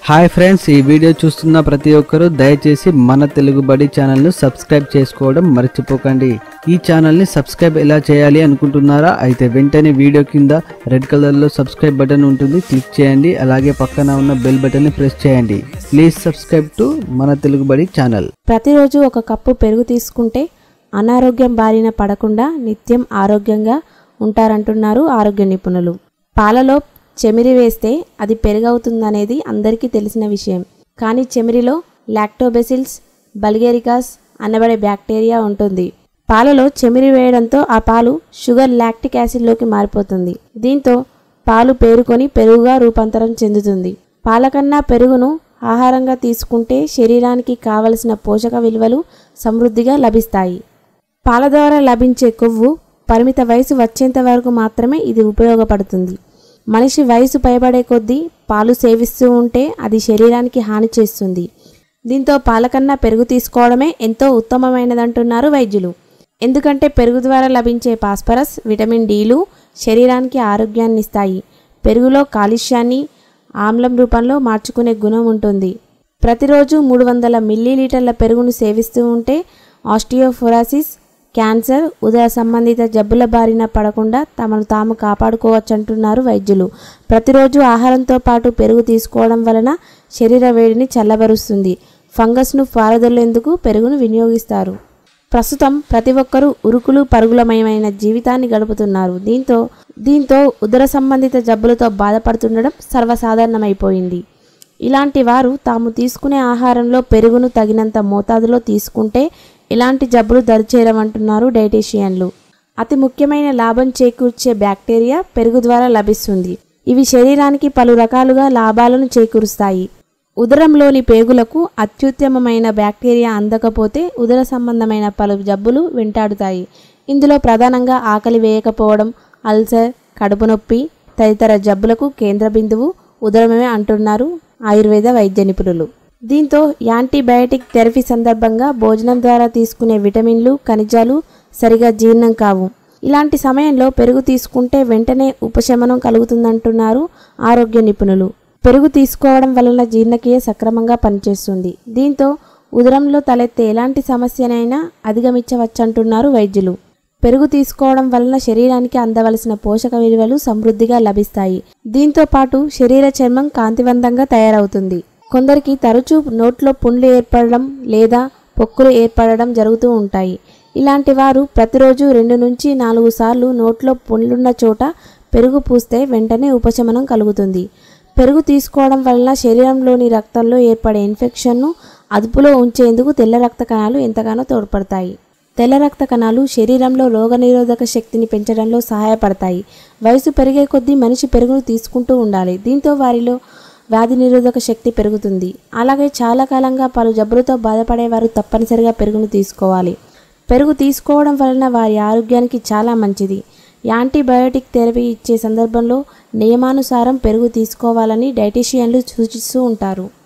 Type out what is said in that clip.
hi friends ఈ video చూస్తున్న ప్రతి ఒక్కరూ దయచేసి మన తెలుగు బడి ఛానల్ను సబ్స్క్రైబ్ చేసుకోవడం మర్చిపోకండి ఈ ఛానల్ని సబ్స్క్రైబ్ ఎలా చేయాలి అనుకుంటున్నారా అయితే వెంటనే వీడియో కింద రెడ్ కలర్లో సబ్స్క్రైబ్ బటన్ ఉంటుంది క్లిక్ చేయండి అలాగే పక్కన ఉన్న బెల్ బటన్ని ప్రెస్ చేయండి ప్లీజ్ సబ్స్క్రైబ్ టు మన తెలుగు బడి ఛానల్ ప్రతిరోజు ఒక కప్పు పెరుగు తీసుకుంటే అనారోగ్యం బారిన పడకుండా నిత్యం ఆరోగ్యంగా ఉంటారంటున్నారు ఆరోగ్య నిపుణులు పాలలో చెమిరి వేస్తే అది పెరుగవుతుందనేది అందరికీ తెలిసిన విషయం కానీ చెమిరిలో లాక్టోబెసిల్స్ బల్గేరికాస్ అనబడే బ్యాక్టీరియా ఉంటుంది పాలలో చెమిరి వేయడంతో ఆ పాలు షుగర్ లాక్టిక్ యాసిడ్లోకి మారిపోతుంది దీంతో పాలు పేరుకొని పెరుగుగా రూపాంతరం చెందుతుంది పాల కన్నా పెరుగును ఆహారంగా తీసుకుంటే శరీరానికి కావలసిన పోషక విలువలు సమృద్ధిగా లభిస్తాయి పాల ద్వారా లభించే కొవ్వు పరిమిత వయసు వచ్చేంత వరకు మాత్రమే ఇది ఉపయోగపడుతుంది మనిషి వయసు పైబడే కొద్దీ పాలు సేవిస్తూ ఉంటే అది శరీరానికి హాని చేస్తుంది దీంతో పాల కన్నా పెరుగు తీసుకోవడమే ఎంతో ఉత్తమమైనదంటున్నారు వైద్యులు ఎందుకంటే పెరుగు ద్వారా లభించే పాస్పరస్ విటమిన్ డీలు శరీరానికి ఆరోగ్యాన్ని ఇస్తాయి పెరుగులో కాలుష్యాన్ని ఆమ్లం రూపంలో మార్చుకునే గుణం ఉంటుంది ప్రతిరోజు మూడు వందల మిల్లీలీటర్ల పెరుగును సేవిస్తూ ఉంటే ఆస్టియోఫోరాసిస్ క్యాన్సర్ ఉదయ సంబంధిత జబ్బుల బారిన పడకుండా తమను తాము కాపాడుకోవచ్చంటున్నారు వైద్యులు ప్రతిరోజు ఆహారంతో పాటు పెరుగు తీసుకోవడం వలన శరీర వేడిని చల్లబరుస్తుంది ఫంగస్ను పారదొల్లేందుకు పెరుగును వినియోగిస్తారు ప్రస్తుతం ప్రతి ఒక్కరూ ఉరుకులు పరుగులమయమైన జీవితాన్ని గడుపుతున్నారు దీంతో దీంతో ఉదర సంబంధిత జబ్బులతో బాధపడుతుండడం సర్వసాధారణమైపోయింది ఇలాంటి వారు తాము తీసుకునే ఆహారంలో పెరుగును తగినంత మోతాదులో తీసుకుంటే ఎలాంటి జబ్బులు దరిచేరవంటున్నారు డైటీషియన్లు అతి ముఖ్యమైన లాభం చేకూర్చే బ్యాక్టీరియా పెరుగు ద్వారా లభిస్తుంది ఇవి శరీరానికి పలు రకాలుగా లాభాలను చేకూరుస్తాయి ఉదరంలోని పేగులకు అత్యుత్తమమైన బ్యాక్టీరియా అందకపోతే ఉదర సంబంధమైన పలు జబ్బులు వెంటాడుతాయి ఇందులో ప్రధానంగా ఆకలి వేయకపోవడం అల్సర్ కడుపు నొప్పి తదితర జబ్బులకు కేంద్ర బిందువు ఉదరమే అంటున్నారు ఆయుర్వేద వైద్య నిపుణులు దీంతో యాంటీబయాటిక్ థెరపీ సందర్భంగా భోజనం ద్వారా తీసుకునే విటమిన్లు ఖనిజాలు సరిగా జీర్ణం కావు ఇలాంటి సమయంలో పెరుగు తీసుకుంటే వెంటనే ఉపశమనం కలుగుతుందంటున్నారు ఆరోగ్య నిపుణులు పెరుగు తీసుకోవడం వలన జీర్ణక్రియ సక్రమంగా పనిచేస్తుంది దీంతో ఉదరంలో తలెత్తే ఎలాంటి సమస్యనైనా అధిగమించవచ్చంటున్నారు వైద్యులు పెరుగు తీసుకోవడం వలన శరీరానికి అందవలసిన పోషక విలువలు సమృద్ధిగా లభిస్తాయి దీంతో పాటు శరీర చర్మం కాంతివంతంగా తయారవుతుంది కొందరికి తరచూ నోట్లో పుండ్లు ఏర్పడడం లేదా పొక్కులు ఏర్పడడం జరుగుతూ ఉంటాయి ఇలాంటి వారు ప్రతిరోజు రెండు నుంచి నాలుగు సార్లు నోట్లో పుండ్లున్న చోట పెరుగు పూస్తే వెంటనే ఉపశమనం కలుగుతుంది పెరుగు తీసుకోవడం వలన శరీరంలోని రక్తంలో ఏర్పడే ఇన్ఫెక్షన్ను అదుపులో ఉంచేందుకు తెల్ల రక్త కణాలు ఎంతగానో తోడ్పడతాయి తెల్ల రక్త కణాలు శరీరంలో రోగనిరోధక శక్తిని పెంచడంలో సహాయపడతాయి వయసు పెరిగే కొద్దీ మనిషి పెరుగును తీసుకుంటూ ఉండాలి దీంతో వారిలో వ్యాధి నిరోధక శక్తి పెరుగుతుంది అలాగే చాలా కాలంగా పలు జబ్బులతో బాధపడేవారు తప్పనిసరిగా పెరుగును తీసుకోవాలి పెరుగు తీసుకోవడం వలన వారి ఆరోగ్యానికి చాలా మంచిది యాంటీబయోటిక్ థెరపీ ఇచ్చే సందర్భంలో నియమానుసారం పెరుగు తీసుకోవాలని డైటీషియన్లు సూచిస్తూ ఉంటారు